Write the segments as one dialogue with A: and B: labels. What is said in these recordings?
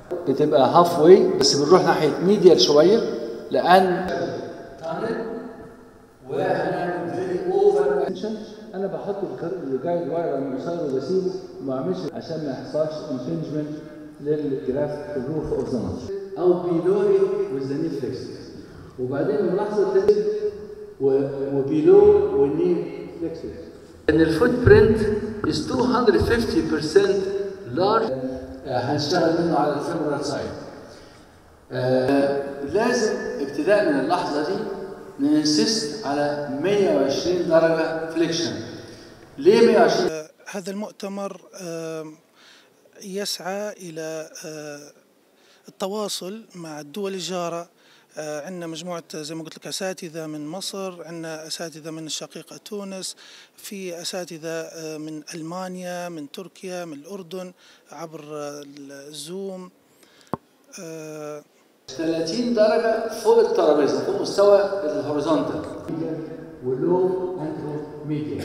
A: بتبقى هاف واي بس بنروح ناحيه ميديال شويه لان وهنعمل فيري اوفر انا بحط الجايد واير على المسار وبسيبه وما اعملش عشان ما يحصلش انفنجمنت للجراف في الروف اوف ذا او بيلوري وذ ذا ني فليكس وبعدين الملاحظه الثانيه وبيلو والني فليكسز ان الفوت برنت از 250% لارج هنشتغل منه على الفيمورال سايد لازم ابتداء من اللحظه دي ننسست على 120 درجه فليكشن ليه 120
B: هذا المؤتمر يسعى إلى التواصل مع الدول الجارة عندنا مجموعة زي ما قلت لك أساتذة من مصر عندنا أساتذة من الشقيقة تونس في أساتذة من ألمانيا من تركيا من الأردن عبر الزوم
A: 30 درجة فوق الترابيزة فوق مستوى الهوريزونتال ولو انترو ميديا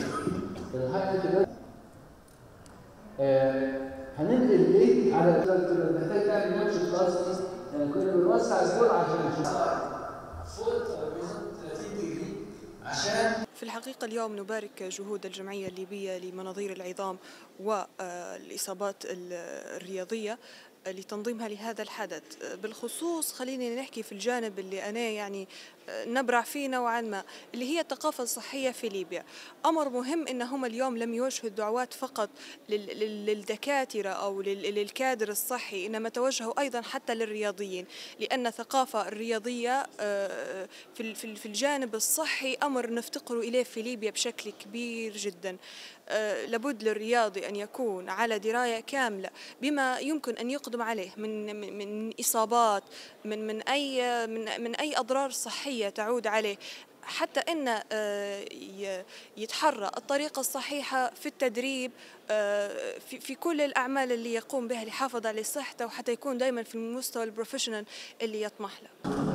A: هننقل ليه على محتاج تعمل ماتش كلاس يعني كنا بنوسع الجول عشان نشوف فوق الترابيزة 30 دجري عشان
C: في الحقيقة اليوم نبارك جهود الجمعية الليبية لمناظير العظام والإصابات الرياضية لتنظيمها لهذا الحدث بالخصوص خليني نحكي في الجانب اللي أنا يعني نبرع فيه نوعا ما اللي هي الثقافة الصحية في ليبيا أمر مهم إنهم اليوم لم يوجهوا الدعوات فقط للدكاترة أو للكادر الصحي إنما توجهوا أيضا حتى للرياضيين لأن الثقافة الرياضية في الجانب الصحي أمر نفتقر إليه في ليبيا بشكل كبير جدا لابد للرياضي أن يكون على دراية كاملة بما يمكن أن يقدم عليه من من إصابات من من أي من من أي أضرار صحية تعود عليه حتى ان يتحرى الطريقه الصحيحه في التدريب في كل الاعمال اللي يقوم بها ليحافظ على صحته وحتى يكون دائما في المستوى البروفيشنال اللي يطمح له